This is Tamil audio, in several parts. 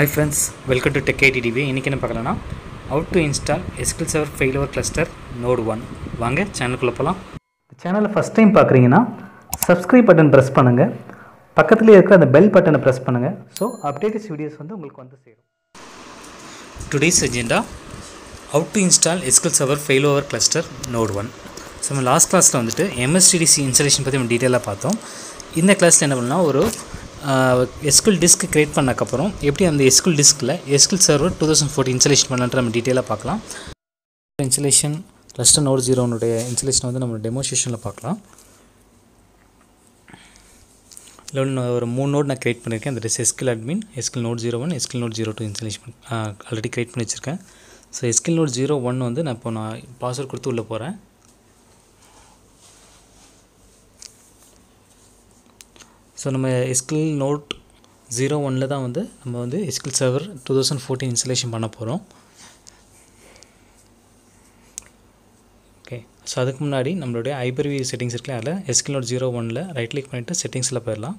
hi friends welcome to tech ITTV இன்றைக்கி என்ன பார்க்கலாம்னா how to install SQL server fail over cluster node one வாங்க சேனலுக்குள்ளே போகலாம் சேனலை ஃபஸ்ட் டைம் பார்க்குறீங்கன்னா சப்ஸ்கிரைப் பட்டன் ப்ரெஸ் பண்ணுங்கள் பக்கத்துலேயே இருக்கிற அந்த பெல் பட்டனை ப்ரெஸ் பண்ணுங்கள் ஸோ அப்டேட்டஸ் வீடியோஸ் வந்து உங்களுக்கு வந்து சேரும் today's agenda how to install SQL server fail over cluster node one so நம்ம லாஸ்ட் கிளாஸில் வந்துட்டு எம்எஸ்டிடிசி இன்ஸ்டாலேஷன் பற்றி நம்ம டீட்டெயிலாக பார்த்தோம் இந்த கிளாஸில் என்ன பண்ணலாம் ஒரு எஸ்கில் டிஸ்க் க்ரியேட் பண்ணக்கப்புறம் எப்படி அந்த எஸ்கில் டிஸ்கில் SQL server two thousand forty installation பண்ணலான்ற நம்ம டீட்டெயிலாக பார்க்கலாம் இன்ஸ்டலேஷன் கிளஸ்டர் நோட் ஜீரோனுடைய இன்ஸ்டலேஷன் வந்து நம்ம டெமோ செஷனில் பார்க்கலாம் இல்லை ஒரு மூணு நோட் நான் க்ரியேட் பண்ணியிருக்கேன் அந்த SQL admin SQL node zero one SQL node zero two installation already create பண்ணி வச்சுருக்கேன் so SQL node zero one வந்து நான் இப்போ நான் பாஸ்வேர்ட் கொடுத்து உள்ளே போகிறேன் ஸோ நம்ம எஸ்கில் நோட் ஜீரோ ஒனில் தான் வந்து நம்ம வந்து SQL server two thousand fourteen installation பண்ண போகிறோம் ஓகே ஸோ அதுக்கு முன்னாடி நம்மளுடைய ஐபர்வி செட்டிங்ஸ் இருக்குல்ல அதில் எஸ்கில் நோட் ஜீரோ ஒனில் ரைட் கிளிக் பண்ணிவிட்டு செட்டிங்ஸில் போயிடலாம்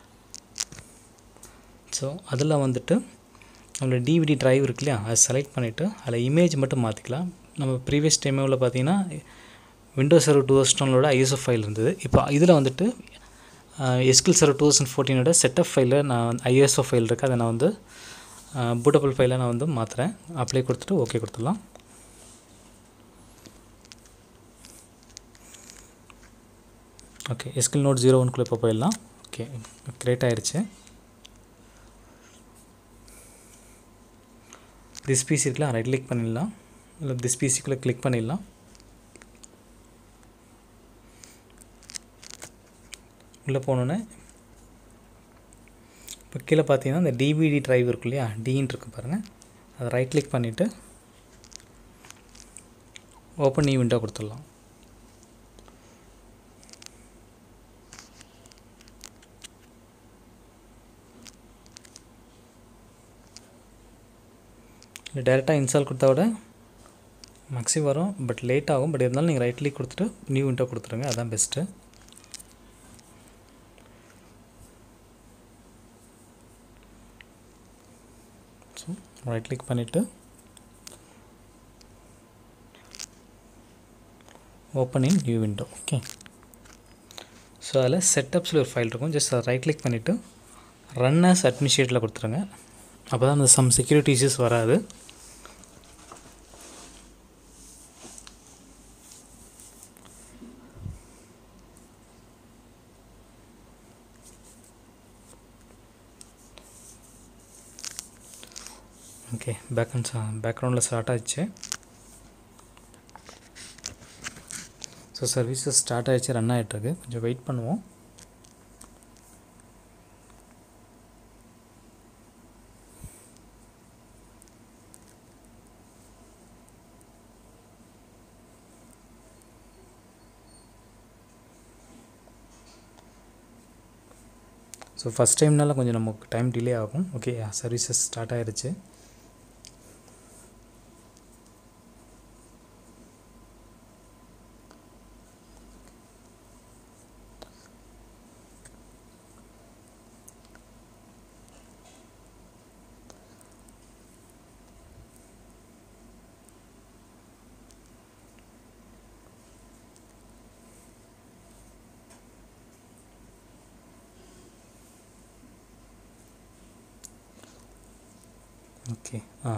ஸோ அதில் வந்துட்டு நம்மளோட டிவிடி ட்ரைவ் இருக்கு இல்லையா அதை செலக்ட் பண்ணிவிட்டு அதில் இமேஜ் மட்டும் மாற்றிக்கலாம் நம்ம ப்ரீவியஸ் டைமில் பார்த்தீங்கன்னா விண்டோஸ் சர்வர் டூ தௌசண்டோட ஐஎஸ்ஓ ஃபைல் இருந்தது இப்போ இதில் வந்துட்டு எஸ்கில் சர்வர் டூ தௌசண்ட் ஃபோர்டீனோட செட்டப் ஃபைலில் நான் ஐஎஸ்ஓ ஃபைல் இருக்குது அதை நான் வந்து பூட்டபிள் ஃபைலை நான் வந்து மாற்றுறேன் அப்ளை கொடுத்துட்டு ஓகே கொடுத்துடலாம் ஓகே எஸ்கில் நோட் ஜீரோ ஒன்குள்ளே இப்போ போயிடலாம் ஓகே க்ரியேட் ஆயிடுச்சு திஸ் பிசி இருக்கலாம் ரைட் கிளிக் பண்ணிடலாம் இல்லை திஸ் பிசிக்குள்ளே கிளிக் பண்ணிடலாம் உள்ளே போனோன்னே இப்போ கீழே பார்த்தீங்கன்னா இந்த டிவிடி ட்ரைவ் இருக்கு இல்லையா டின்னு இருக்கு பாருங்கள் அதை ரைட் கிளிக் பண்ணிவிட்டு ஓப்பன் நியூ விண்டோ கொடுத்துடலாம் இல்லை டேரெக்டாக இன்ஸ்டால் கொடுத்தா விட மேக்ஸி வரும் பட் லேட் ஆகும் பட் இருந்தாலும் நீங்கள் ரைட் கிளிக் கொடுத்துட்டு நியூ விண்டோ கொடுத்துருங்க அதான் பெஸ்ட்டு ஸோ ரைட் கிளிக் பண்ணிவிட்டு open in new window okay so அதில் செட்டப்ஸில் ஒரு ஃபைல் இருக்கும் ஜஸ்ட் அதை ரைட் கிளிக் பண்ணிவிட்டு ரன் அஸ் அட்மினிஸ்ட்ரேட்டில் கொடுத்துருங்க அப்போ தான் அந்த சம் செக்யூரிட்டி இஷ்யூஸ் வராது ஓகே பேக்ரவுண்ட் பேக்ரவுண்டில் ஸ்டார்ட் ஆச்சு ஸோ சர்வீஸஸ் ஸ்டார்ட் ஆகிடுச்சு ரன் ஆகிட்டுருக்கு கொஞ்சம் வெயிட் பண்ணுவோம் ஸோ ஃபஸ்ட் டைம்னால கொஞ்சம் நமக்கு டைம் டிலே ஆகும் ஓகே சர்வீசஸ் ஸ்டார்ட் ஆகிடுச்சு ஓகே ஆ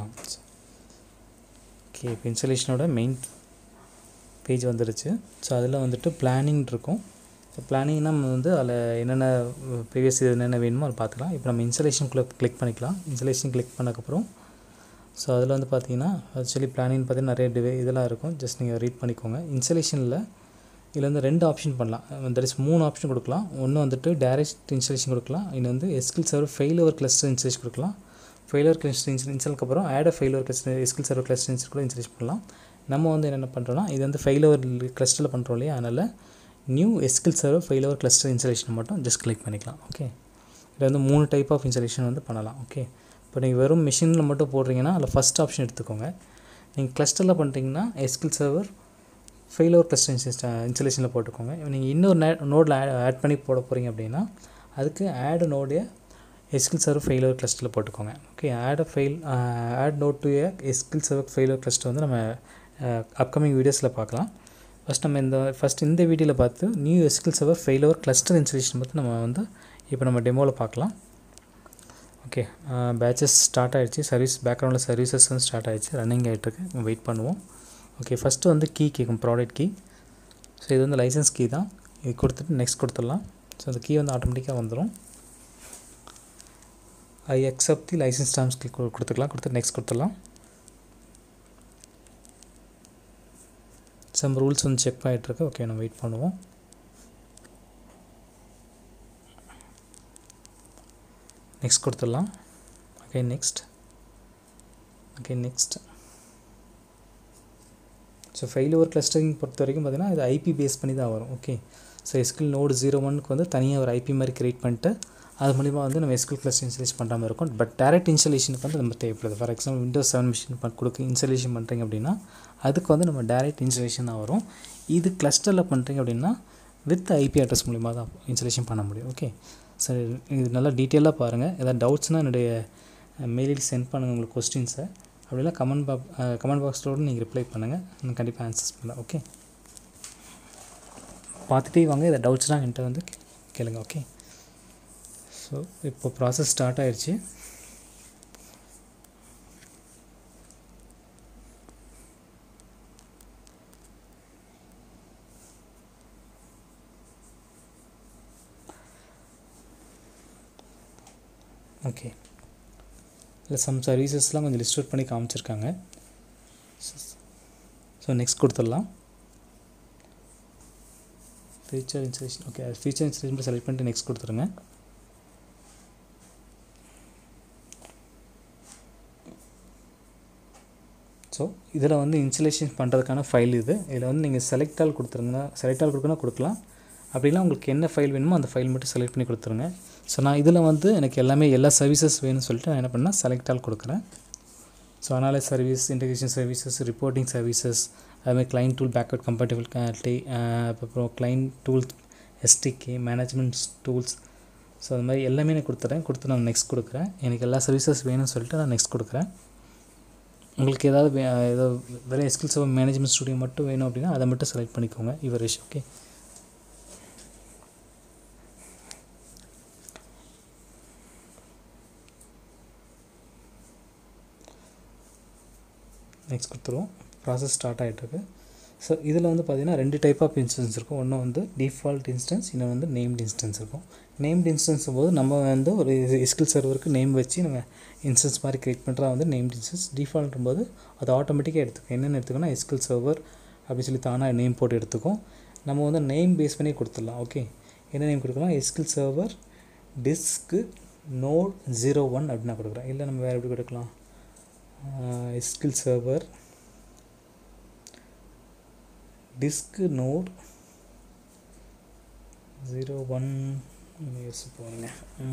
ஓகே இப்போ இன்ஸ்டலேஷனோட மெயின் பேஜ் வந்துடுச்சு ஸோ அதில் வந்துட்டு பிளானிங் இருக்கும் ஸோ பிளானிங்னா நம்ம வந்து அதில் என்னென்ன ப்ரீவியஸ் இது என்னென்ன வேணுமோ அதை பார்த்துக்கலாம் இப்போ நம்ம இன்ஸ்டலேஷனுக்குள்ளே கிளிக் பண்ணிக்கலாம் இன்ஸ்டலேஷன் கிளிக் பண்ணக்கப்புறம் ஸோ அதில் வந்து பார்த்தீங்கன்னா ஆக்சுவலி பிளானிங் பார்த்தீங்கன்னா நிறைய டிவே இதெல்லாம் இருக்கும் ஜஸ்ட் நீங்கள் ரீட் பண்ணிக்கோங்க இன்ஸ்டலேஷனில் இதில் வந்து ரெண்டு ஆப்ஷன் பண்ணலாம் தட் இஸ் மூணு ஆப்ஷன் கொடுக்கலாம் ஒன்று வந்துட்டு டேரெக்ட் இன்ஸ்டலேஷன் கொடுக்கலாம் இன்னும் வந்து SQL server fail over cluster installation கொடுக்கலாம் ஃபெயிலர் கிளஸ்டர் இன்ஸ்டல் இன்ஸ்டாலுக்கு அப்புறம் add failover cluster SQL server cluster install கூட இன்ஸ்டலேஷன் பண்ணலாம் நம்ம வந்து என்னென்ன பண்ணுறோன்னா இது வந்து ஃபெயிலவர் கிளஸ்டரில் பண்ணுறோம் இல்லையா அதனால் new SQL server failover cluster installation மட்டும் ஜஸ்ட் கிளிக் பண்ணிக்கலாம் ஓகே இதில் வந்து மூணு டைப் ஆஃப் இன்ஸ்டலேஷன் வந்து பண்ணலாம் ஓகே இப்போ நீங்கள் வெறும் மிஷினில் மட்டும் போடுறீங்கன்னா அதில் ஃபஸ்ட் ஆப்ஷன் எடுத்துக்கோங்க நீங்கள் கிளஸ்டரில் பண்ணுறீங்கன்னா எஸ்கில் சர்வர் ஃபெயிலோர் கிளஸ்டர் இன்ஸ்டா இன்ஸ்டலேஷனில் போட்டுக்கோங்க நீங்கள் இன்னொரு நே நோடில் ஆட் ஆட் பண்ணி போட போகிறீங்க அப்படின்னா அதுக்கு ஆட் நோடைய எஸ்கில் சர்வர் ஃபெயிலர் கிளஸ்டரில் போட்டுக்கோங்க okay add a fail add node to a SQL server failover cluster வந்து நம்ம அப்கமிங் வீடியோஸில் பார்க்கலாம் ஃபஸ்ட் நம்ம இந்த ஃபஸ்ட் இந்த வீடியோவில் பார்த்து new SQL server failover cluster installation பற்றி நம்ம வந்து இப்போ நம்ம டெமோவில் பார்க்கலாம் ஓகே பேச்சஸ் ஸ்டார்ட் ஆகிடுச்சு சர்வீஸ் பேக்ரவுண்டில் சர்வீசஸ் வந்து ஸ்டார்ட் ஆகிடுச்சு ரன்னிங் ஆகிட்டுருக்கு வெயிட் பண்ணுவோம் ஓகே ஃபஸ்ட்டு வந்து கீ கேட்கும் ப்ராடக்ட் கீ ஸோ இது வந்து லைசன்ஸ் கீ தான் இது கொடுத்துட்டு நெக்ஸ்ட் கொடுத்துடலாம் ஸோ அந்த கீ வந்து ஆட்டோமேட்டிக்காக வந்துடும் I accept the license terms key கொடுத்துக்கலாம் கொடுத்து நெக்ஸ்ட் கொடுத்துடலாம் சம் ரூல்ஸ் வந்து செக் ஆகிட்டுருக்கு ஓகே நம்ம வெயிட் பண்ணுவோம் நெக்ஸ்ட் கொடுத்துடலாம் okay next okay next so fail over clustering பொறுத்த வரைக்கும் பார்த்தீங்கன்னா இது ஐபி பேஸ் பண்ணி தான் வரும் okay so SQL node zero ஒனுக்கு வந்து தனியாக ஒரு ஐபி மாதிரி க்ரியேட் பண்ணிட்டு அது மூலிமா வந்து நம்ம எஸ்கில் கிளஸ்டர் இன்ஸ்டலேஷன் பண்ணுற மாதிரி இருக்கும் பட் டேரக்ட் இன்ஸ்டலேஷனுக்கு வந்து நம்ம தேவைப்படுது for example Windows seven machine கொடுக்க இன்ஸ்டலேஷன் பண்ணுறீங்க அப்படின்னா அதுக்கு வந்து நம்ம டேரக்ட் இன்ஸ்டலேஷன் தான் வரும் இது கிளஸ்டரில் பண்ணுறீங்க அப்படின்னா வித் ஐபி அட்ரஸ் மூலிமா தான் இன்ஸ்டலேஷன் பண்ண முடியும் ஓகே சார் இது நல்லா டீட்டெயிலாக பாருங்கள் ஏதாவது டவுட்ஸ்னால் என்னுடைய மெயிலில் சென்ட் பண்ணுங்கள் உங்களுக்கு கொஸ்டின்ஸை அப்படிலாம் கமெண்ட் பாக் கமெண்ட் பாக்ஸோடு நீங்கள் ரிப்ளை பண்ணுங்கள் நான் கண்டிப்பாக ஆன்சர்ஸ் பண்ணேன் ஓகே பார்த்துட்டே வாங்க இதை டவுட்ஸ்னால் என்கிட்ட வந்து கேளுங்க ஓகே ஸோ இப்போ ப்ராசஸ் ஸ்டார்ட் ஆயிடுச்சு ஓகே இல்லை சம் சர்வீசஸ்லாம் கொஞ்சம் லிஸ்ட் அவுட் பண்ணி காமிச்சிருக்காங்க ஸோ நெக்ஸ்ட் கொடுத்துடலாம் feature installation okay feature installation select பண்ணிட்டு நெக்ஸ்ட் கொடுத்துருங்க ஸோ இதில் வந்து இன்ஸ்டலேஷன் பண்ணுறதுக்கான ஃபைல் இது இதில் வந்து நீங்கள் செலக்ட் ஆல் கொடுத்துருங்கன்னா செலக்ட் ஆல் கொடுக்கணும் கொடுக்கலாம் அப்படின்னா உங்களுக்கு என்ன ஃபைல் வேணுமோ அந்த ஃபைல் மட்டும் செலக்ட் பண்ணி கொடுத்துருங்க ஸோ நான் இதில் வந்து எனக்கு எல்லாமே எல்லா சர்வீசஸ் வேணும்னு சொல்லிட்டு நான் என்ன பண்ணால் செலக்ட் ஆல் கொடுக்குறேன் so analysis service integration services reporting services அதுமாதிரி கிளைண்ட் டூல் பேக்வர்ட் கம்பேட்டபிலிட்டி அப்புறம் client tools SDK management tools so அது மாதிரி எல்லாமே நான் கொடுத்துறேன் கொடுத்து நான் நெக்ஸ்ட் கொடுக்குறேன் எனக்கு எல்லா சர்வீசஸ் வேணும்னு சொல்லிட்டு நான் நெக்ஸ்ட் கொடுக்குறேன் உங்களுக்கு ஏதாவது வே ஏதாவது வெறும் எஸ்கில்ஸ் மேனேஜ்மெண்ட் ஸ்டூடியோ மட்டும் வேணும் அப்படின்னா அதை மட்டும் செலக்ட் பண்ணிக்கோங்க இவர் ஓகே நெக்ஸ்ட் கொடுத்துருவோம் ப்ராசஸ் ஸ்டார்ட் ஆகிட்டுருக்கு ஸோ இதில் வந்து பார்த்திங்கன்னா ரெண்டு டைப் ஆஃப் இன்ஸ்டன்ஸ் இருக்கும் ஒன்று வந்து டிஃபால்ட் இன்ஸ்டன்ஸ் இன்னொன்று வந்து நேம்டு இன்ஸ்டன்ஸ் இருக்கும் நேம்டு இன்ஸ்டன்ஸ் போது நம்ம வந்து ஒரு எஸ்கில் சர்வருக்கு நேம் வச்சு நம்ம இன்ஸ்டன்ஸ் மாதிரி க்ரியேட் பண்ணுறா வந்து நேம்டு இன்ஸ்டன்ஸ் டிஃபால்ட்டும் போது அது ஆட்டோமேட்டிக்காக எடுத்துக்கும் என்னென்னு எடுத்துக்கோன்னா எஸ்கில் சர்வர் அப்படின்னு சொல்லி தானாக நேம் போட்டு எடுத்துக்கும் நம்ம வந்து நேம் பேஸ் பண்ணி கொடுத்துடலாம் ஓகே என்ன நேம் கொடுக்கலாம் SQL server disk node zero one அப்படின்னு நான் கொடுக்குறேன் இல்லை நம்ம வேறு எப்படி கொடுக்கலாம் SQL server disk node zero one யோசிச்சு போங்க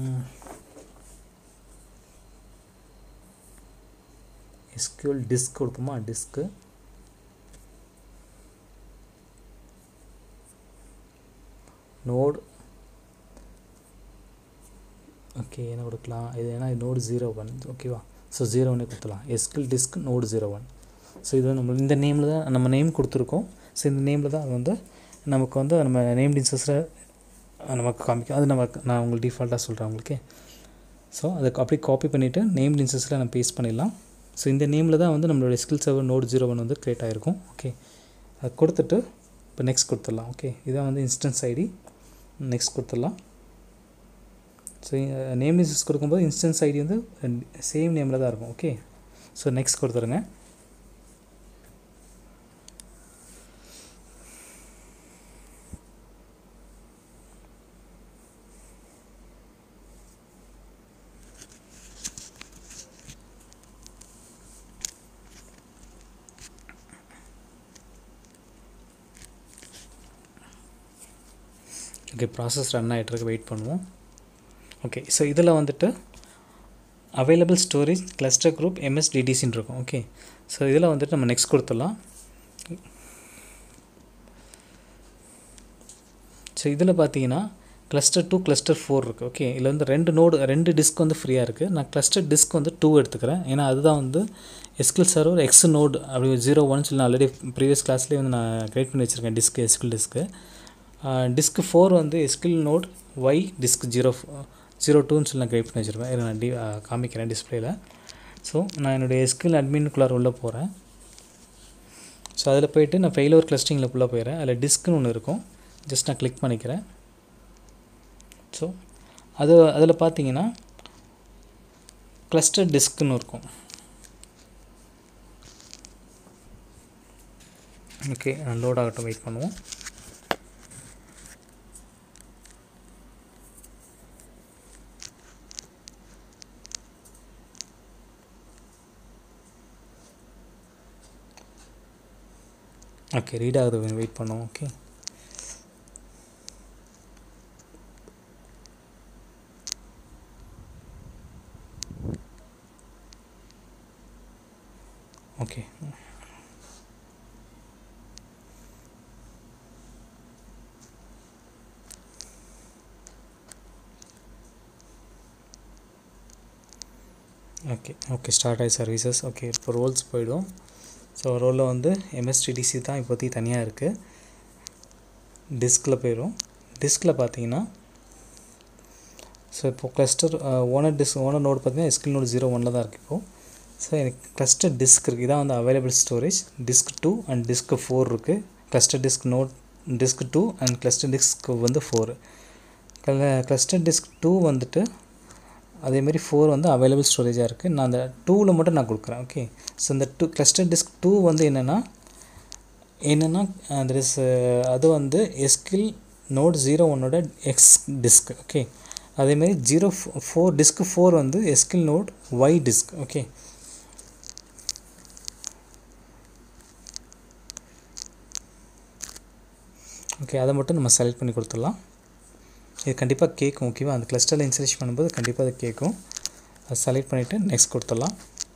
எஸ்கியூஎல் டிஸ்க் கொடுப்போமா டிஸ்க்கு நோட் ஓகே என்ன கொடுக்கலாம் இது ஏன்னா நோடு ஜீரோ ஒன் ஓகேவா ஸோ ஜீரோ ஒன்னே கொடுத்துலாம் SQL disk node zero one so இது நம்ம இந்த நேமில் தான் நம்ம நேம் கொடுத்துருக்கோம் ஸோ இந்த நேமில் தான் அது வந்து நமக்கு வந்து நம்ம நேம் டின்சஸில் நமக்கு காமிக்கும் அது நம்ம நான் உங்களுக்கு டிஃபால்ட்டாக சொல்கிறேன் உங்களுக்கு ஸோ அதை அப்படியே காப்பி பண்ணிவிட்டு நேம் டின்சஸில் நம்ம பேஸ்ட் பண்ணிடலாம் ஸோ இந்த நேமில் தான் வந்து நம்மளோட SQL server node zero one வந்து க்ரியேட் ஆகிருக்கும் ஓகே அது கொடுத்துட்டு இப்போ நெக்ஸ்ட் கொடுத்துடலாம் ஓகே இதான் வந்து இன்ஸ்டன்ஸ் ஐடி நெக்ஸ்ட் கொடுத்துடலாம் ஸோ நேம் இன்ஸ்டன்ஸ் கொடுக்கும்போது இன்ஸ்டன்ஸ் ஐடி வந்து சேம் நேமில் தான் இருக்கும் ஓகே ஸோ நெக்ஸ்ட் கொடுத்துருங்க ஓகே ப்ராசஸ் ரன் ஆகிட்டுருக்கு வெயிட் பண்ணுவோம் ஓகே ஸோ இதில் வந்துட்டு அவைலபிள் ஸ்டோரேஜ் கிளஸ்டர் குரூப் எம்எஸ்டிடிசின்னு இருக்கும் ஓகே ஸோ இதில் வந்துட்டு நம்ம நெக்ஸ்ட் கொடுத்துடலாம் ஸோ இதில் பார்த்தீங்கன்னா கிளஸ்டர் டூ கிளஸ்டர் ஃபோர் இருக்குது ஓகே இதில் வந்து ரெண்டு நோடு ரெண்டு டிஸ்க் வந்து ஃப்ரீயாக இருக்குது நான் கிளஸ்டர் டிஸ்க் வந்து டூ எடுத்துக்கிறேன் ஏன்னா அதுதான் வந்து எஸ்கில் சர்வர் எக்ஸ் நோடு அப்படி ஜீரோ ஒன் சொல்லி நான் ஆல்ரெடி ப்ரீவியஸ் கிளாஸ்லேயே வந்து நான் கிரியேட் பண்ணி வச்சுருக்கேன் disk SQL disk disk four வந்து SQL node Y disk zero zero டூன்னு சொல்லி நான் கிரியேட் பண்ணி வச்சுருப்பேன் இதை நான் டி காமிக்கிறேன் டிஸ்பிளேயில் ஸோ நான் என்னுடைய எஸ்கில் அட்மின்குள்ளார உள்ளே போகிறேன் ஸோ அதில் போயிட்டு நான் ஃபெயிலோர் கிளஸ்டிங்கில் உள்ளே போயிடுறேன் அதில் டிஸ்க்னு ஒன்று இருக்கும் ஜஸ்ட் நான் கிளிக் பண்ணிக்கிறேன் ஸோ அது அதில் பார்த்தீங்கன்னா கிளஸ்டர் டிஸ்க்குன்னு இருக்கும் ஓகே லோட் ஆகட்டும் வெயிட் பண்ணுவோம் ஓகே ரீட் ஆகுது வெயிட் பண்ணுவோம் okay okay okay okay start ஆகி சர்வீசஸ் ஓகே இப்போ ரோல்ஸ் போயிடும் ஸோ ரோலில் வந்து எம்எஸ்டிடிசி தான் இப்போதைக்கு தனியாக இருக்குது டிஸ்கில் போயிடும் டிஸ்கில் பார்த்தீங்கன்னா ஸோ இப்போது cluster owner disk owner node பார்த்தீங்கன்னா எஸ்கில் நோடு ஜீரோ ஒனில் தான் இருக்குது இப்போது ஸோ எனக்கு கிளஸ்டர் டிஸ்க் இருக்குது இதான் வந்து available storage disk two and disk four இருக்குது cluster disk node disk two and cluster disk வந்து ஃபோரு கிளஸ்டர் டிஸ்க் டூ வந்துட்டு அதேமாரி ஃபோர் வந்து அவைலபிள் ஸ்டோரேஜாக இருக்குது நான் அந்த டூவில் மட்டும் நான் கொடுக்குறேன் ஓகே ஸோ இந்த டூ கிளஸ்டர் டிஸ்க் டூ வந்து என்னென்னா என்னென்னா அந்த இஸ் அது வந்து எஸ்கில் நோட் ஜீரோ ஒன்னோட எக்ஸ் டிஸ்க் ஓகே அதேமாரி ஜீரோ ஃபோர் டிஸ்க் ஃபோர் வந்து SQL node Y disk okay okay அதை மட்டும் நம்ம செலக்ட் பண்ணி கொடுத்துடலாம் இது கண்டிப்பாக கேட்கும் ஓகேவா அந்த கிளஸ்டரில் இன்ஸ்டலேஷன் பண்ணும்போது கண்டிப்பாக அது கேட்கும் அதை செலக்ட் பண்ணிவிட்டு நெக்ஸ்ட் கொடுத்துடலாம்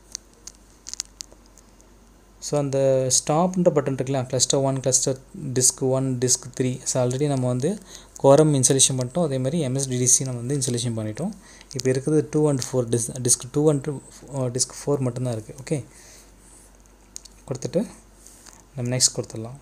ஸோ அந்த ஸ்டாப்ன்ற பட்டன் இருக்குல்ல cluster one cluster disk one disk three so already நம்ம வந்து கோரம் இன்ஸ்டலேஷன் பண்ணிட்டோம் அதே மாதிரி எம்எஸ்டிடிசி நம்ம வந்து இன்ஸ்டலேஷன் பண்ணிட்டோம் இப்போ இருக்கிறது டூ அண்ட் ஃபோர் டிஸ் disk two and disk four மட்டும்தான் இருக்குது ஓகே கொடுத்துட்டு நம்ம நெக்ஸ்ட் கொடுத்துடலாம்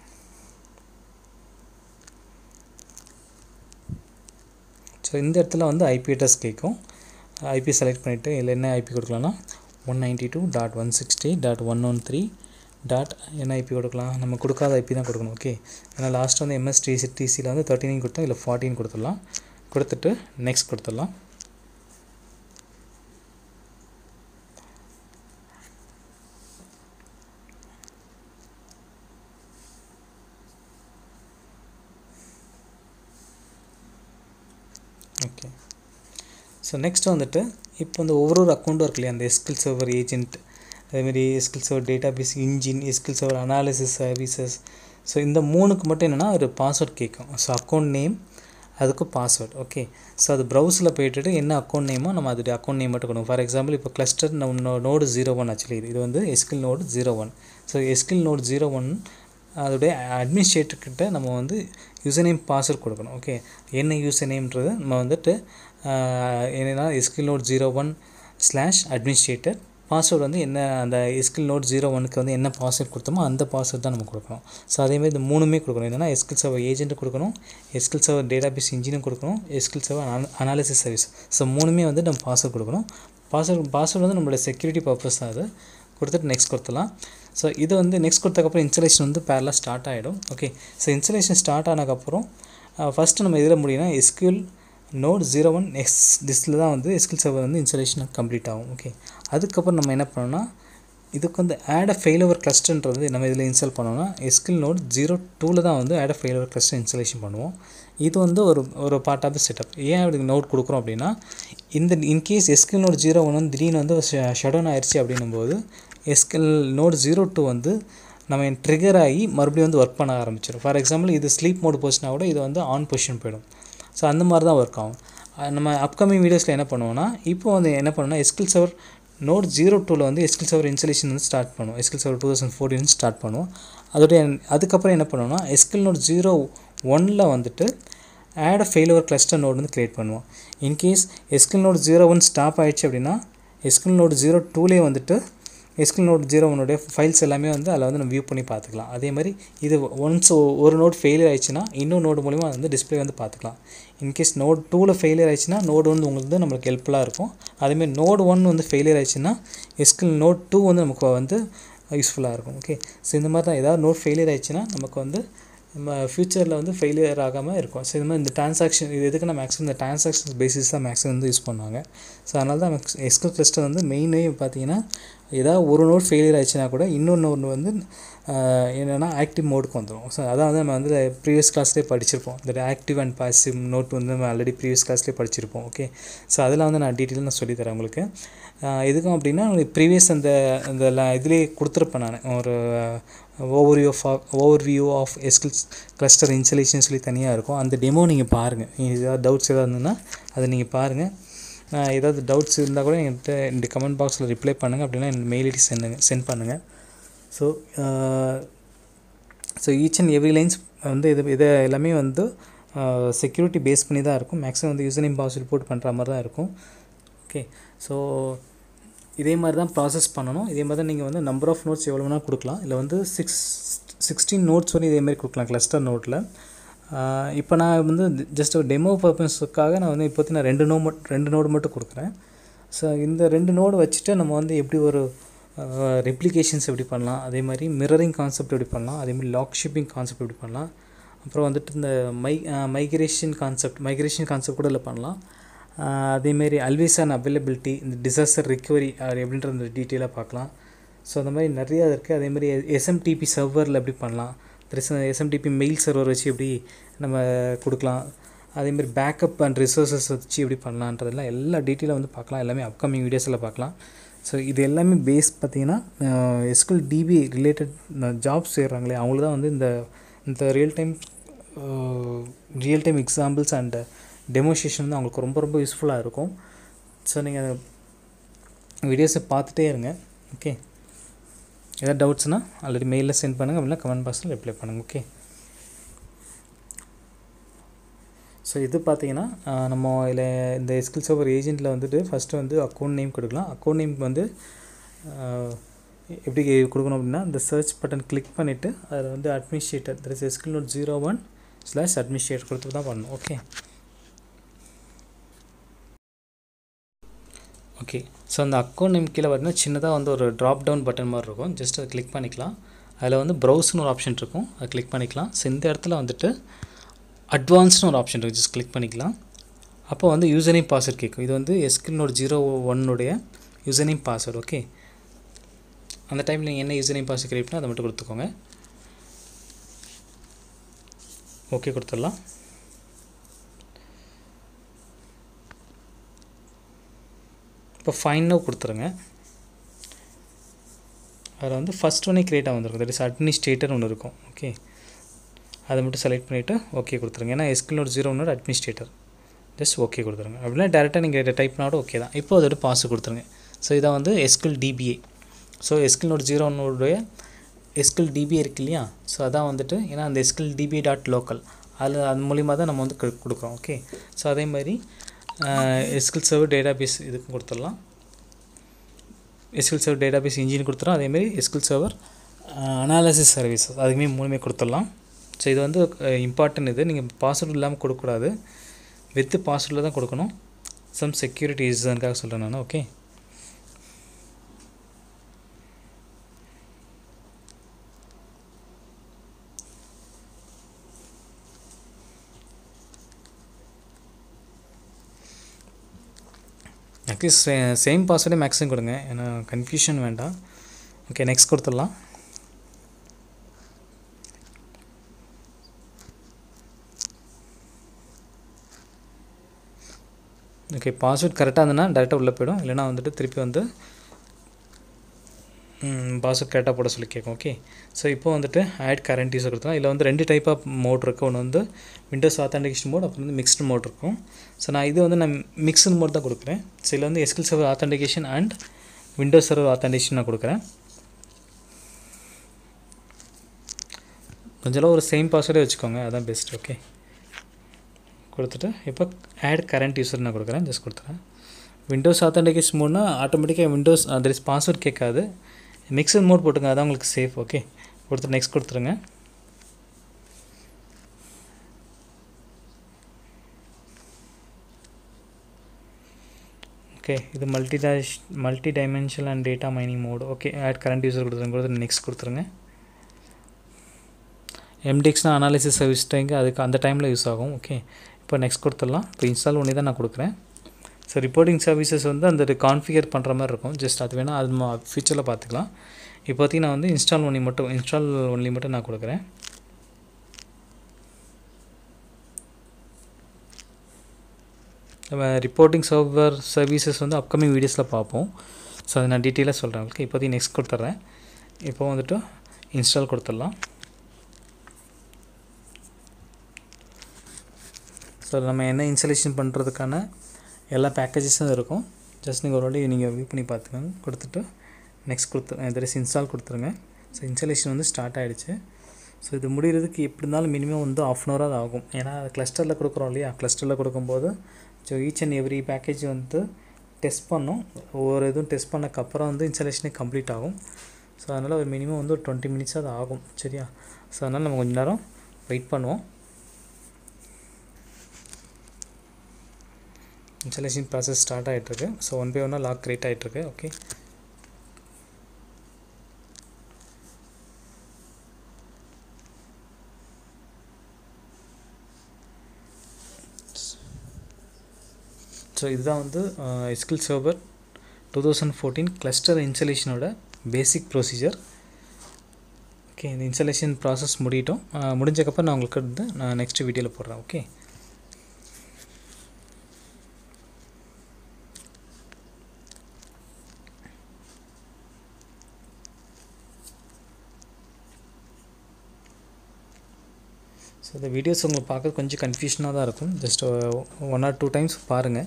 ஸோ இந்த இடத்துல வந்து ஐபி அட்ரஸ் கேட்கும் ஐபி செலக்ட் பண்ணிவிட்டு இதில் என்ன ஐபி கொடுக்கலாம்னா one ninety two dot one sixty dot one one three dot என்ன ஐபி கொடுக்கலாம் நம்ம கொடுக்காத ஐபி தான் கொடுக்கணும் ஓகே ஏன்னா லாஸ்ட் வந்து எம்எஸ்டிசி டிசியில் வந்து தேர்ட்டின் கொடுத்தோம் இல்லை ஃபார்ட்டின் கொடுத்துடலாம் கொடுத்துட்டு நெக்ஸ்ட் கொடுத்துடலாம் ஓகே ஸோ நெக்ஸ்ட் வந்துட்டு இப்போ வந்து ஒவ்வொரு ஒரு அக்கௌண்ட்டும் இருக்கு இல்லையா அந்த எஸ்கில் சர்வர் ஏஜென்ட் அதேமாரி SQL server database engine SQL server analysis services so இந்த மூணுக்கு மட்டும் என்னென்னா ஒரு பாஸ்வேர்ட் கேட்கும் ஸோ அக்கௌண்ட் நேம் அதுக்கு பாஸ்வேர்ட் ஓகே ஸோ அது ப்ரௌஸில் போயிட்டு என்ன அக்கௌண்ட் நேமோ நம்ம அதோடைய அக்கௌண்ட் நேம் மட்டும் கொடுக்கணும் ஃபார் எக்ஸாம்பிள் இப்போ cluster node zero one actually இது இது வந்து SQL node zero one so SQL node zero one அதோடைய அட்மினிஸ்ட்ரேட்டர்கிட்ட நம்ம வந்து யூசர் நேம் பாஸ்வேர்ட் கொடுக்கணும் ஓகே என்ன யூசர் நேம்ன்றது நம்ம வந்துட்டு என்னென்னா SQL node zero one slash administrator password வந்து என்ன அந்த எஸ்கில் நோட் ஜீரோ ஒனுக்கு வந்து என்ன பாஸ்வேர்ட் கொடுத்தோமோ அந்த பாஸ்வேர்ட் தான் நம்ம கொடுக்கணும் ஸோ அதேமாதிரி இந்த மூணுமே கொடுக்கணும் என்னென்னா எஸ்கில் சர்வர் ஏஜென்ட் கொடுக்கணும் எஸ்கில் சர்வர் டேட்டா பேஸ் இன்ஜினும் கொடுக்கணும் SQL server analysis service so மூணுமே வந்து நம்ம பாஸ்வேர்ட் கொடுக்கணும் பாஸ்வேர்ட் பாஸ்வேர்டு வந்து நம்மளோட செக்யூரிட்டி பர்பஸ் தான் அது கொடுத்துட்டு நெக்ஸ்ட் கொடுத்துலாம் ஸோ இது வந்து நெக்ஸ்ட் கொடுத்தக்கப்புறம் இன்ஸ்டலேஷன் வந்து பேரலாக ஸ்டார்ட் ஆகிடும் ஓகே ஸோ இன்ஸ்டலேஷன் ஸ்டார்ட் ஆனதுக்கப்புறம் ஃபஸ்ட்டு நம்ம இதில் முடியும்னா SQL node zero one X டிஸ்கில் தான் வந்து எஸ்கில் சர்வர் வந்து இன்ஸ்டலேஷன் கம்ப்ளீட் ஆகும் ஓகே அதுக்கப்புறம் நம்ம என்ன பண்ணோம்னா இதுக்கு வந்து ஆட் அ ஃபெயிலோவர் கிளஸ்டர்ன்றது நம்ம இதில் இன்ஸ்டால் பண்ணோம்னா எஸ்கில் நோட் ஜீரோ டூவில் தான் வந்து add a failover cluster installation பண்ணுவோம் இது வந்து ஒரு ஒரு பார்ட் ஆஃப் த செட்டப் ஏன் அப்படி நோட் கொடுக்குறோம் அப்படின்னா இந்த in case SQL node zero one வந்து திடீர்னு வந்து ஷடவுன் ஆயிடுச்சு அப்படின்னும் போது எஸ்கில் நோட் ஜீரோ டூ வந்து நம்ம ட்ரிகர் ஆகி மறுபடியும் வந்து ஒர்க் பண்ண ஆரம்பிச்சிடும் ஃபார் எக்ஸாம்பிள் இது ஸ்லீப் மோட் போச்சுன்னா கூட இது வந்து ஆன் பொசிஷன் போயிடும் ஸோ அந்த மாதிரி தான் ஒர்க் ஆகும் நம்ம அப்கமிங் வீடியோஸில் என்ன பண்ணுவோம்னா இப்போ வந்து என்ன பண்ணுவோம்னா எஸ்கில் சர்வர் நோட் ஜீரோ டூவில் வந்து எஸ்கில் சர்வர் இன்ஸ்டலேஷன் வந்து ஸ்டார்ட் பண்ணுவோம் SQL server two thousand fourteen start பண்ணுவோம் அதோடைய அதுக்கப்புறம் என்ன பண்ணுவோம்னா எஸ்கில் நோட் ஜீரோ ஒனில் வந்துட்டு ஆட் ஃபெயிலோவர் கிளஸ்டர் நோட் வந்து க்ரியேட் பண்ணுவோம் in case SQL node zero one stop ஆயிடுச்சு அப்படின்னா எஸ்கில் நோட் ஜீரோ டூலேயே வந்துட்டு எஸ்கில் நோட் ஜீரோ ஒன்னுடைய ஃபைல்ஸ் எல்லாமே வந்து அதில் வந்து நம்ம வியூ பண்ணி பார்த்துக்கலாம் அதே மாதிரி இது ஒன்ஸ் ஒரு நோட் ஃபெயிலியர் ஆயிடுச்சுன்னா இன்னொரு நோடு மூலிமா வந்து டிஸ்பிளே வந்து பார்த்துக்கலாம் இன்கேஸ் நோட் டூவில் ஃபெயிலியர் ஆயிடுச்சுன்னா நோடு வந்து உங்களுக்கு வந்து நம்மளுக்கு ஹெல்ப்ஃபுல்லாக இருக்கும் அதேமாதிரி நோடு ஒன் வந்து ஃபெயிலியர் ஆயிடுச்சுன்னா எஸ்கில் நோட் டூ வந்து நமக்கு வந்து யூஸ்ஃபுல்லாக இருக்கும் ஓகே ஸோ இந்த மாதிரி தான் ஏதாவது நோட் ஃபெயிலியர் ஆயிடுச்சுன்னா நமக்கு வந்து நம்ம ஃப்யூச்சரில் வந்து ஃபெயிலியர் ஆகாமல் இருக்கும் ஸோ இது மாதிரி இந்த டிரான்சாக்ஷன் இது எதுக்குன்னா மேக்ஸிமம் இந்த டிரான்சாக்ஷன் பேசிஸ் தான் மேக்ஸிமம் வந்து யூஸ் பண்ணுவாங்க ஸோ அதனால தான் எஸ்கல் கிளஸ்டர் வந்து மெயினே பார்த்தீங்கன்னா ஏதாவது ஒரு நோட் ஃபெயிலியர் ஆயிடுச்சுன்னா கூட இன்னொன்று ஒன்று வந்து என்னென்னா ஆக்டிவ் மோடுக்கு வந்துடும் ஸோ அதான் வந்து நம்ம வந்து ப்ரீவியஸ் கிளாஸ்லேயே படிச்சிருப்போம் இந்த ஆக்டிவ் அண்ட் பாசிவ் நோட் வந்து நம்ம ஆல்ரெடி ப்ரீவியஸ் கிளாஸ்லேயே படிச்சிருப்போம் ஓகே ஸோ அதெல்லாம் வந்து நான் டீட்டெயிலாக நான் சொல்லித்தரேன் உங்களுக்கு எதுக்கும் அப்படின்னா ப்ரீவியஸ் அந்த அந்த இதுலேயே கொடுத்துருப்பேன் நான் ஒரு overview of overview of SQL cluster installation சொல்லி தனியாக இருக்கும் அந்த டெமோ நீங்கள் பாருங்கள் ஏதாவது டவுட்ஸ் ஏதாவது இருந்ததுன்னா அதை நீங்கள் பாருங்கள் ஏதாவது டவுட்ஸ் இருந்தால் கூட என்கிட்ட இந்த கமெண்ட் பாக்ஸில் ரிப்ளை பண்ணுங்கள் அப்படின்னா என் மெயில் ஐடி சென்டுங்க சென்ட் பண்ணுங்கள் so so each and every lines வந்து இது இதை எல்லாமே வந்து செக்யூரிட்டி பேஸ் பண்ணி தான் இருக்கும் மேக்ஸிமம் வந்து யூசர் நேம் பாஸ்வேர்ட் போட்டு பண்ணுற மாதிரி தான் இருக்கும் ஓகே ஸோ இதே மாதிரி தான் ப்ராசஸ் பண்ணணும் இதே மாதிரி தான் நீங்கள் வந்து நம்பர் ஆஃப் நோட்ஸ் எவ்வளோ வேணால் கொடுக்கலாம் இல்லை வந்து சிக்ஸ் சிக்ஸ்டீன் நோட்ஸ் வந்து இதேமாதிரி கொடுக்கலாம் கிளஸ்டர் நோட்டில் இப்போ நான் வந்து ஜஸ்ட் ஒரு டெமோ பர்பஸுக்காக நான் வந்து இப்போத்தி நான் ரெண்டு நோ மட் ரெண்டு நோடு மட்டும் கொடுக்குறேன் ஸோ இந்த ரெண்டு நோடு வச்சுட்டு நம்ம வந்து எப்படி ஒரு ரெப்ளிகேஷன்ஸ் எப்படி பண்ணலாம் அதே மாதிரி மிரரிங் கான்செப்ட் எப்படி பண்ணலாம் அதே மாதிரி லாக் ஷிப்பிங் கான்செப்ட் எப்படி பண்ணலாம் அப்புறம் வந்துட்டு இந்த மை மைக்ரேஷன் கான்செப்ட் மைக்ரேஷன் கான்செப்ட் கூட இல்லை பண்ணலாம் அதேமாரி அல்வேஸ் அண்ட் அவைலபிலிட்டி இந்த டிசாஸ்டர் ரிக்கவரி எப்படின்ற இந்த டீட்டெயிலாக பார்க்கலாம் ஸோ அந்த மாதிரி நிறையா இருக்குது அதேமாதிரி எஸ்எம்டிபி சர்வரில் எப்படி பண்ணலாம் எஸ்எம்டிபி மெயில் சர்வர் வச்சு எப்படி நம்ம கொடுக்கலாம் அதேமாதிரி பேக்கப் அண்ட் ரிசோர்ஸஸ் வச்சு எப்படி பண்ணலான்றதெல்லாம் எல்லா டீட்டெயிலாக வந்து பார்க்கலாம் எல்லாமே அப்கமிங் வீடியோஸில் பார்க்கலாம் ஸோ இது எல்லாமே பேஸ் பார்த்திங்கன்னா எஸ்குல் டிபி ரிலேட்டட் ஜாப்ஸ் செய்கிறாங்களே அவங்களுக்கு தான் வந்து இந்த இந்த real time real time examples and demonstration வந்து அவங்களுக்கு ரொம்ப ரொம்ப யூஸ்ஃபுல்லாக இருக்கும் ஸோ நீங்கள் வீடியோஸை பார்த்துட்டே இருங்க ஓகே ஏதாவது டவுட்ஸ்னால் ஆல்ரெடி மெயிலில் சென்ட் பண்ணுங்கள் அப்படின்னா கமெண்ட் பாக்ஸில் ரிப்ளை பண்ணுங்கள் ஓகே ஸோ இது பார்த்தீங்கன்னா நம்ம இதில் இந்த எஸ்கில் சர்வர் ஏஜென்ட்டில் வந்துட்டு ஃபஸ்ட்டு வந்து அக்கௌண்ட் நேம் கொடுக்கலாம் அக்கௌண்ட் நேம் வந்து எப்படி கொடுக்கணும் அப்படின்னா இந்த சர்ச் பட்டன் கிளிக் பண்ணிவிட்டு அதில் வந்து administrator that is SQL node zero one slash administrator கொடுத்து தான் பண்ணணும் ஓகே ஓகே ஸோ அந்த அக்கௌண்ட் நேம் கீழே பார்த்தீங்கன்னா சின்னதாக வந்து ஒரு ட்ராப் டவுன் பட்டன் மாதிரி இருக்கும் ஜஸ்ட் அதை கிளிக் பண்ணிக்கலாம் அதில் வந்து ப்ரௌஸ்னு ஒரு ஆப்ஷன் இருக்கும் அதை கிளிக் பண்ணிக்கலாம் ஸோ இந்த இடத்துல வந்துட்டு அட்வான்ஸ்னு ஒரு ஆப்ஷன் இருக்குது ஜஸ்ட் கிளிக் பண்ணிக்கலாம் அப்போ வந்து யூசர் நேம் பாஸ்வேர்ட் கேட்கும் இது வந்து எஸ்கில்னோட ஜீரோ ஒன்னுடைய யூசர் நேம் பாஸ்வேர்டு ஓகே அந்த டைமில் நீங்கள் என்ன யூசர் நேம் பாஸ்வேர்ட் கிரியேட் பண்ணால் அதை மட்டும் கொடுத்துக்கோங்க ஓகே கொடுத்துடலாம் இப்போ ஃபைனோ கொடுத்துருங்க அதில் வந்து ஃபஸ்ட் ஒன்னே க்ரியேட்டாக வந்திருக்கும் தட் இஸ் அட்மினிஸ்ட்ரேட்டர் ஒன்று இருக்கும் ஓகே அதை மட்டும் செலக்ட் பண்ணிவிட்டு ஓகே கொடுத்துருங்க ஏன்னா எஸ்கில் ஒரு ஜீரோ ஒன்று அட்மினிஸ்ட்ரேட்டர் ஜஸ்ட் ஓகே கொடுத்துருங்க அப்படின்னா டேரெக்டாக நீங்கள் டைப் பண்ணாலும் ஓகே தான் இப்போ அதோட பாஸ் கொடுத்துருங்க ஸோ இதான் வந்து SQL DBA so SQL node zero ஒன்னுடைய எஸ்கில் டிபிஏ இருக்கு இல்லையா ஸோ அதான் வந்துட்டு ஏன்னா அந்த எஸ்கில் டிபிஏ டாட் லோக்கல் அதில் அது மூலிமா தான் நம்ம வந்து கொடுக்குறோம் ஓகே ஸோ அதே மாதிரி எஸ்கில் சர்வர் டேட்டா பேஸ் இதுக்கு கொடுத்துடலாம் SQL server database engine கொடுத்துறோம் அதேமாரி எஸ்கில் சர்வர் அனாலிசிஸ் சர்வீசஸ் அதுக்குமே மூணுமே கொடுத்துடலாம் ஸோ இது வந்து இம்பார்ட்டன்ட் இது நீங்கள் பாஸ்வேர்டு இல்லாமல் கொடுக்கக்கூடாது வித்து பாஸ்வேர்டில் தான் கொடுக்கணும் சம் செக்யூரிட்டி ரீசனுக்காக சொல்கிறேன் நான் ஓகே அட்லீஸ்ட் சே சேம் பாஸ்வேர்டே மேக்ஸிமம் கொடுங்க ஏன்னா கன்ஃபியூஷன் வேண்டாம் ஓகே நெக்ஸ்ட் கொடுத்துடலாம் ஓகே பாஸ்வேர்ட் கரெக்டாக இருந்ததுன்னா டேரெக்டாக உள்ளே போயிடும் இல்லைனா வந்துட்டு திருப்பி வந்து பாஸ்வேர்ட் கரெக்டாக போட சொல்லி கேட்கும் ஓகே ஸோ இப்போ வந்துட்டு ஆட் கரண்ட் யூஸர் கொடுத்தோம் இதில் வந்து ரெண்டு டைப் ஆஃப் மோட் இருக்குது ஒன்று வந்து விண்டோஸ் ஆத்தன்டிகேஷன் மோட் அப்புறம் வந்து மிக்ஸ்டு மோட் இருக்கும் ஸோ நான் இது வந்து நான் மிக்ஸ்டு மோட் தான் கொடுக்குறேன் ஸோ இதில் வந்து SQL server authentication and Windows server authentication நான் கொடுக்குறேன் கொஞ்சம் ஒரு சேம் பாஸ்வேர்டே வச்சுக்கோங்க அதான் பெஸ்ட் ஓகே கொடுத்துட்டு இப்போ ஆட் கரண்ட் யூசர் நான் கொடுக்குறேன் ஜஸ்ட் கொடுத்துறேன் விண்டோஸ் ஆத்தன்டிகேஷன் மோட்னா ஆட்டோமேட்டிக்காக விண்டோஸ் அதில் பாஸ்வேர்ட் கேட்காது மிக்சர் மோட் போட்டுங்க அதான் உங்களுக்கு சேஃப் ஓகே கொடுத்து நெக்ஸ்ட் கொடுத்துருங்க ஓகே இது multi dash multi dimensional and data mining mode okay add current user கொடுத்துருங்க கொடுத்து நெக்ஸ்ட் கொடுத்துருங்க எம்டிஎக்ஸ்னால் அனாலிசிஸ் சர்வீஸ் டைங்க அதுக்கு அந்த டைமில் யூஸ் ஆகும் ஓகே இப்போ நெக்ஸ்ட் கொடுத்துடலாம் இப்போ இன்ஸ்டால் பண்ணி தான் நான் கொடுக்குறேன் ஸோ ரிப்போர்ட்டிங் சர்வீசஸ் வந்து அந்த கான்ஃபிகர் பண்ணுற மாதிரி இருக்கும் ஜஸ்ட் அது வேணால் அது ஃபியூச்சரில் பார்த்துக்கலாம் இப்போதைக்கு நான் வந்து இன்ஸ்டால் ஒன்லி மட்டும் இன்ஸ்டால் ஒன்லி மட்டும் நான் கொடுக்குறேன் நம்ம ரிப்போர்ட்டிங் சர்வர் சர்வீசஸ் வந்து அப்கமிங் வீடியோஸில் பார்ப்போம் ஸோ அதை நான் டீட்டெயிலாக சொல்கிறேன் ஓகே இப்போதைக்கு நெக்ஸ்ட் கொடுத்துட்றேன் இப்போ வந்துட்டு இன்ஸ்டால் கொடுத்துடலாம் ஸோ நம்ம என்ன இன்ஸ்டலேஷன் பண்ணுறதுக்கான எல்லா பேக்கேஜஸும் இருக்கும் ஜஸ்ட் நீங்கள் ஒரு வாட்டி நீங்கள் வியூ பண்ணி பார்த்துக்கோங்க கொடுத்துட்டு நெக்ஸ்ட் கொடுத்து இதில் இன்ஸ்டால் கொடுத்துருங்க ஸோ இன்ஸ்டலேஷன் வந்து ஸ்டார்ட் ஆகிடுச்சு ஸோ இது முடிகிறதுக்கு எப்படி இருந்தாலும் மினிமம் வந்து ஆஃப் அன் ஹவராக ஆகும் ஏன்னா கிளஸ்டரில் கொடுக்குறோம் இல்லையா கிளஸ்டரில் கொடுக்கும்போது so each and every package வந்து டெஸ்ட் பண்ணோம் ஒவ்வொரு இதுவும் டெஸ்ட் பண்ணக்கப்புறம் வந்து இன்ஸ்டலேஷனே கம்ப்ளீட் ஆகும் ஸோ அதனால் ஒரு மினிமம் வந்து ஒரு டுவெண்ட்டி மினிட்ஸ் அது ஆகும் சரியா ஸோ அதனால் நம்ம கொஞ்சம் நேரம் வெயிட் பண்ணுவோம் இன்ஸ்டலேஷன் ப்ராசஸ் ஸ்டார்ட் ஆகிட்டுருக்கு ஸோ ஒன் பை ஒன்னாக லாக் கிரியேட் ஆகிட்டுருக்கு ஓகே ஸோ இதுதான் வந்து SQL server two thousand fourteen cluster இன்ஸ்டலேஷனோட பேசிக் ப்ரொசீஜர் ஓகே இந்த இன்ஸ்டலேஷன் ப்ராசஸ் முடியட்டும் முடிஞ்சக்கப்புறம் நான் உங்களுக்கு வந்து நான் நெக்ஸ்ட் வீடியோவில் போடுறேன் ஓகே ஸோ இந்த வீடியோஸ் உங்களுக்கு பார்க்க கொஞ்சம் கன்ஃபியூஷனாக தான் இருக்கும் just one or two times பாருங்கள்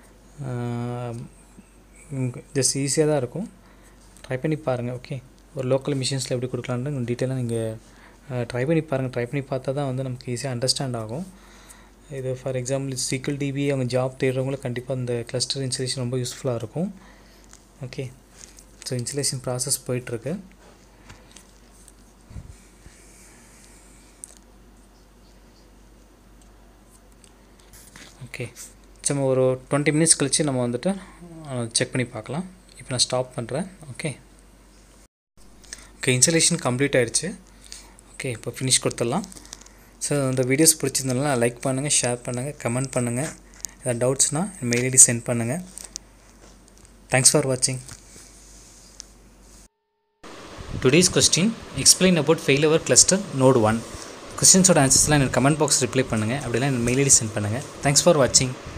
ஜஸ்ட் ஈஸியாக தான் இருக்கும் ட்ரை பண்ணி பாருங்கள் ஓகே ஒரு லோக்கல் மிஷின்ஸில் எப்படி கொடுக்கலான்னு டீட்டெயிலாக நீங்கள் ட்ரை பண்ணி பாருங்கள் ட்ரை பண்ணி பார்த்தா தான் வந்து நமக்கு ஈஸியாக அண்டர்ஸ்டாண்ட் ஆகும் இது ஃபார் எக்ஸாம்பிள் சீக்கிள் டிபி அவங்க ஜாப் தேடுறவங்களுக்கு கண்டிப்பாக இந்த கிளஸ்டர் இன்ஸ்டலேஷன் ரொம்ப யூஸ்ஃபுல்லாக இருக்கும் ஓகே ஸோ இன்ஸ்டலேஷன் ப்ராசஸ் போயிட்டுருக்கு ஓகே சும்மா ஒரு டுவெண்ட்டி மினிட்ஸ் கழித்து நம்ம வந்துட்டு செக் பண்ணி பார்க்கலாம் இப்போ நான் ஸ்டாப் பண்ணுறேன் ஓகே ஓகே இன்ஸ்டலேஷன் கம்ப்ளீட் ஆகிடுச்சு ஓகே இப்போ ஃபினிஷ் கொடுத்துடலாம் ஸோ இந்த வீடியோஸ் பிடிச்சிருந்தாலும் லைக் பண்ணுங்கள் ஷேர் பண்ணுங்கள் கமெண்ட் பண்ணுங்கள் ஏதாவது டவுட்ஸ்னால் மெயில் ஐடி சென்ட் பண்ணுங்கள் தேங்க்ஸ் ஃபார் வாட்சிங் today's question explain about failover cluster node one கொஸ்டின்ஸோட ஆன்சர்ஸ்லாம் எனக்கு கமெண்ட் பாக்ஸ் ரிப்ளை பண்ணுங்கள் அப்படிலாம் எனக்கு மெயில் ஐடி சென்ட் பண்ணுங்கள் தேங்க்ஸ் ஃபார் வாட்சிங்